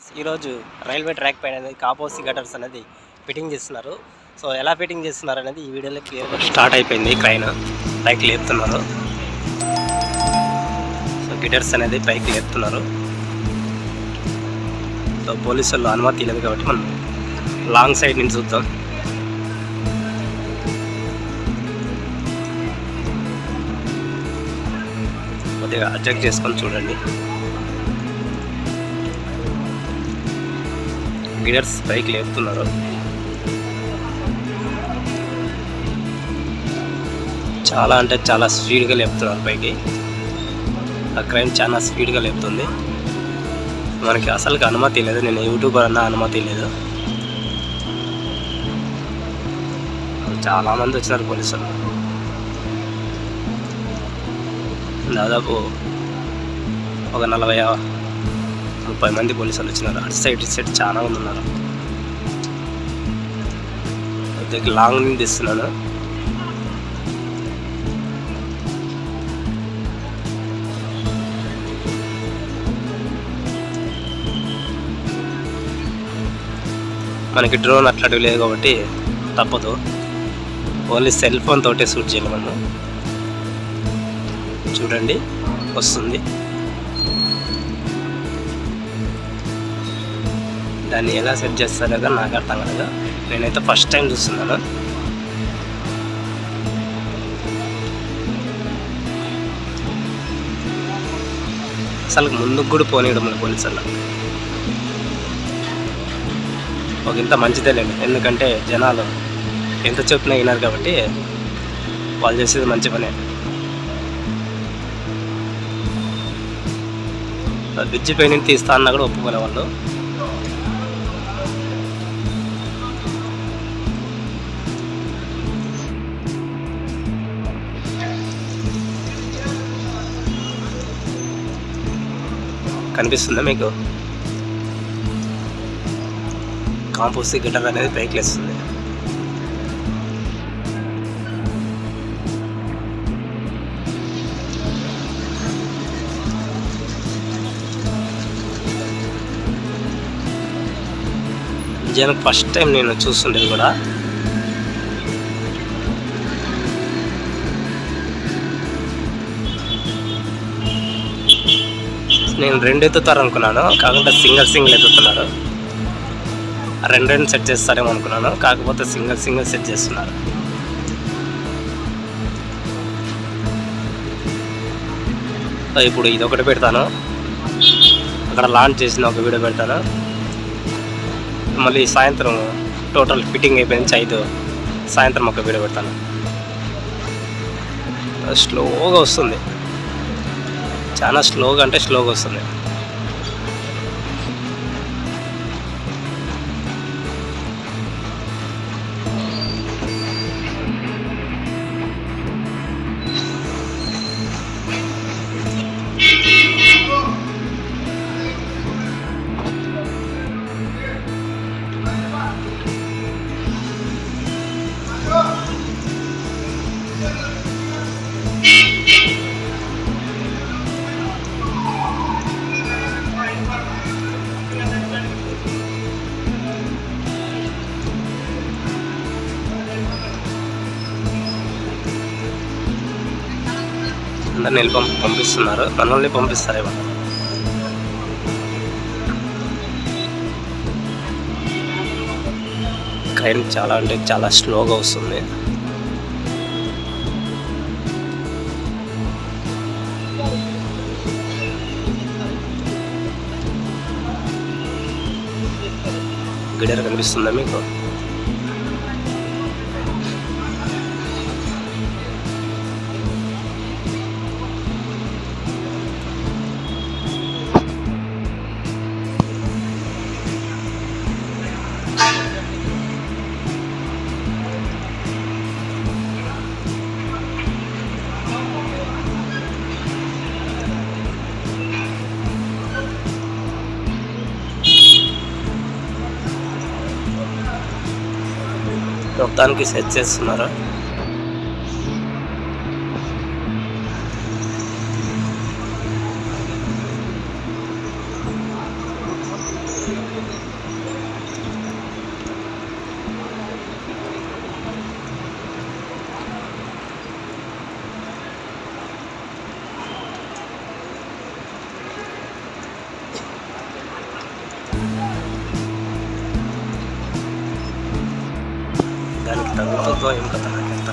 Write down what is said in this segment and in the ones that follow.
ఈరోజు railway track పైన అనేది కాపోసి గటర్స్ అనేది ఫిట్టింగ్ చేస్తున్నారు సో ఎలా ఫిట్టింగ్ చేస్తున్నారు అనేది ఈ వీడియోలో క్లియర్గా స్టార్ట్ అయిపోయింది క్రైన్ పైకి లేపుతున్నారు సో గిటర్స్ అనేది పైకి లేపుతున్నారు సో పోలీసు వాళ్ళు అనుమతి లేదు కాబట్టి మనం లాంగ్ సైడ్ నుంచి చూద్దాం కొద్దిగా అడ్జస్ట్ చేసుకొని చూడండి గిడర్స్ పైకి లేపుతున్నారు చాలా అంటే చాలా స్పీడ్గా లేపుతున్నారు పైకి ఆ క్రైమ్ చాలా స్పీడ్గా లేపుతుంది మనకి అసలుకి అనుమతి లేదు నేను యూట్యూబర్ అన్న అనుమతి లేదు చాలా మంది వచ్చినారు పోలీసులు దాదాపు ఒక నలభై ముప్పై మంది పోలీసులు వచ్చినారు అటు సైడ్ ఇటు సైడ్ చాలా మంది ఉన్నారు దగ్గర లాంగ్ నుంచి తీస్తున్నాను మనకి డ్రోన్ అట్లాంటివి లేదు కాబట్టి తప్పదు ఓన్లీ సెల్ ఫోన్ తోటే షూట్ చేయాలి మనం చూడండి వస్తుంది దాన్ని ఎలా సెట్ చేస్తారో కానీ నాకు అర్థం కాలేదు నేనైతే ఫస్ట్ టైం చూస్తున్నాను అసలు ముందుకు కూడా పోనీయడం మన పోలీసు వాళ్ళు ఒక ఇంత మంచిదే లేదు ఎందుకంటే జనాలు ఎంత చెప్పినా వినారు కాబట్టి వాళ్ళు చేసేది మంచి పనే బ్రిడ్జి పైన తీస్తా అన్నా కూడా ఒప్పుకునే వాళ్ళు కనిపిస్తుందా మీకు కాంపోస్ట్ గిటర్ అనేది పైకి లేస్తుంది నిజానికి ఫస్ట్ టైం నేను చూస్తుండేది కూడా నేను రెండు ఎత్తుతారు అనుకున్నాను కాకుండా సింగిల్ సింగిల్ ఎత్తుతున్నారు రెండు రెండు సెట్ చేస్తారేమో అనుకున్నాను కాకపోతే సింగిల్ సింగిల్ సెట్ చేస్తున్నారు సో ఇప్పుడు ఇది ఒకటి పెడతాను అక్కడ లాంచ్ చేసిన ఒక వీడియో పెడతాను మళ్ళీ సాయంత్రం టోటల్ ఫిట్టింగ్ అయిపోయింది ఐదు సాయంత్రం ఒక వీడియో పెడతాను స్లోగా వస్తుంది చాలా స్లోగా అంటే స్లోగా వస్తుంది అందరిని వెళ్ళి పంపి పంపిస్తున్నారు మనల్ని పంపిస్తారేమో ట్రైన్ చాలా అంటే చాలా స్లోగా వస్తుంది గిడర్ కనిపిస్తుందా మీకు మొత్తానికి సెట్ చేస్తున్నారు తగ్గుతుందో ఏం కదా నాకెంత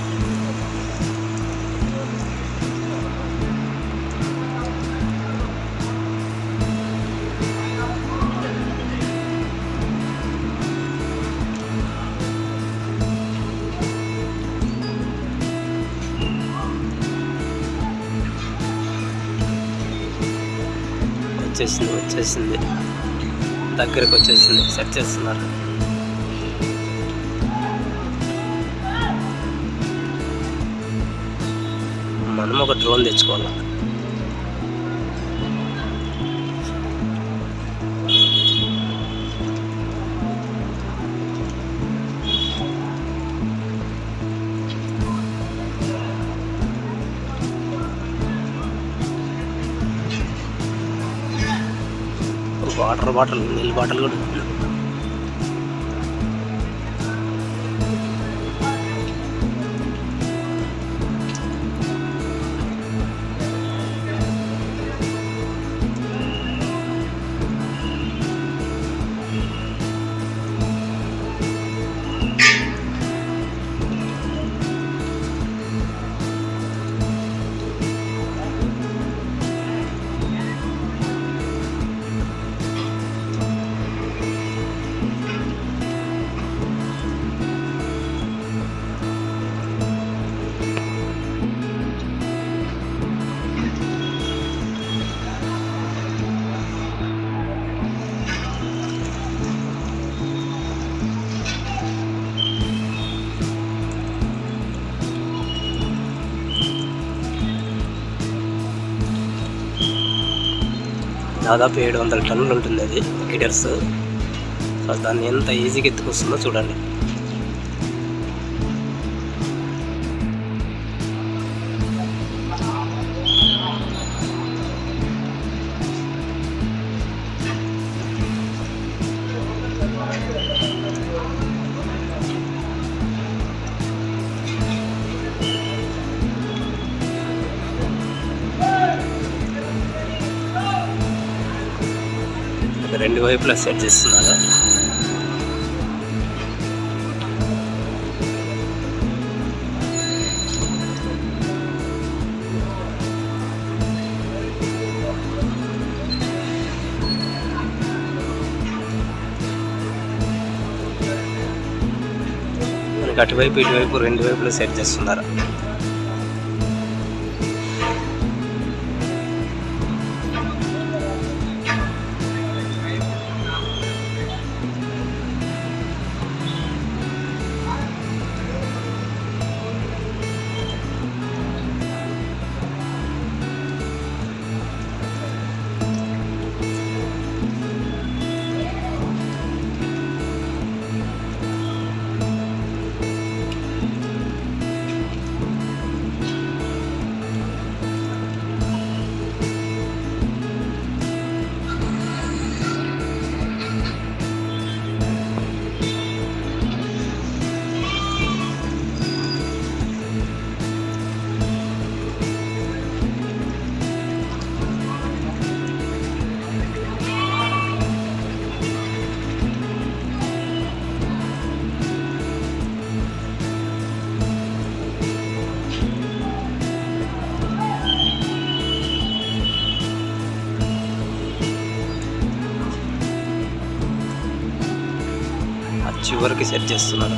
వచ్చేసింది వచ్చేసింది దగ్గరకు వచ్చేసింది సెట్ చేస్తున్నారు మనం ఒక డ్రోన్ తెచ్చుకోవాలి వాటర్ బాటిల్ నీళ్ళ బాటిల్ కూడా ఉంది. దాదాపు ఏడు వందల టన్నులు ఉంటుంది అది గిడర్స్ సో దాన్ని ఎంత ఈజీగా ఎత్తుకొస్తుందో చూడండి రెండు వైపులా సెట్ చేస్తున్నారు మనకి అటువైపు ఇటువైపు రెండు వైపులు సెట్ చేస్తున్నారు ఆ చివరికి సెట్ చేస్తున్నారు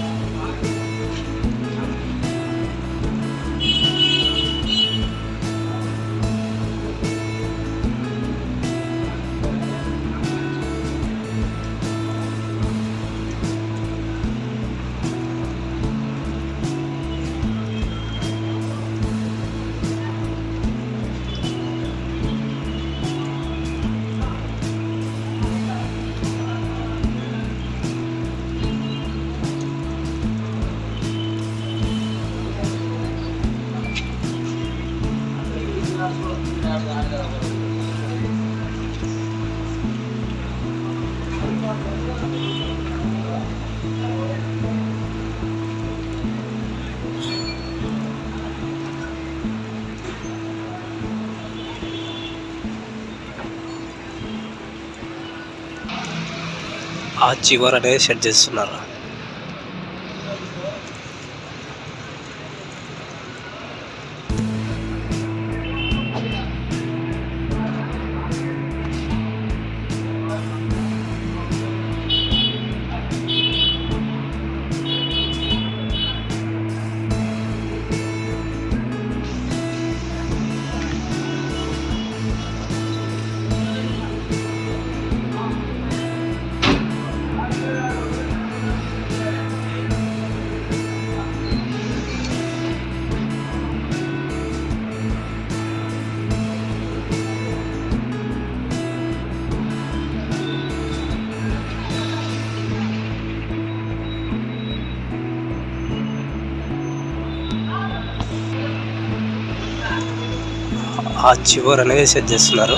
ఆ చివర అనేది సెట్ చేస్తున్నారు ఆ చివర్ అనేది సెట్ చేస్తున్నారు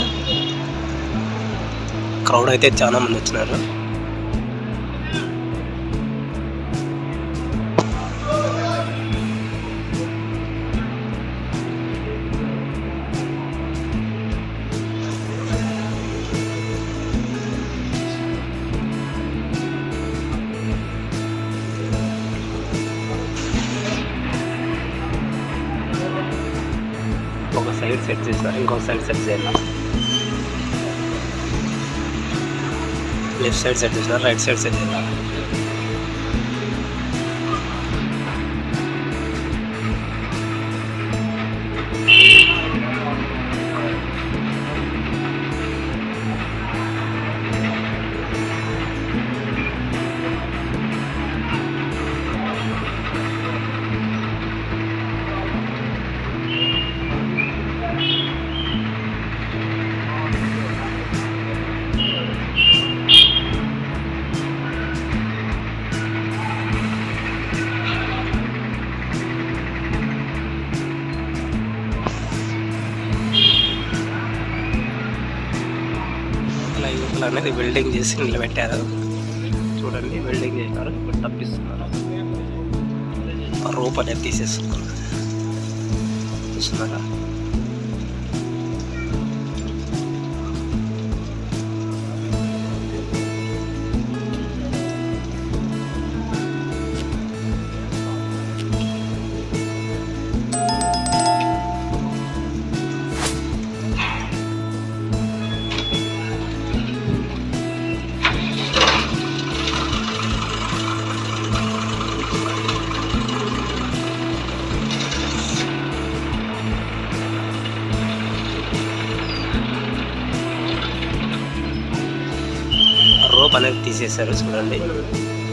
క్రౌడ్ అయితే చాలా మంది వచ్చినారు ఒక సైడ్ సెట్ చేసినారు ఇంకొక సైడ్ సెట్ చేయాలి లెఫ్ట్ సైడ్ సెట్ చేసినారు రైట్ సైడ్ సెట్ చేయాలి యువతల యువతలు అనేది వెల్డింగ్ చేసి నిలబెట్టారు చూడండి వెల్డింగ్ చేసినారు ఇప్పుడు తప్పిస్తున్నారు ఆ రోప్ అనేది తీసేస్తున్నారు చూస్తున్నారా రోప్ అనేది తీసేశారు చూడండి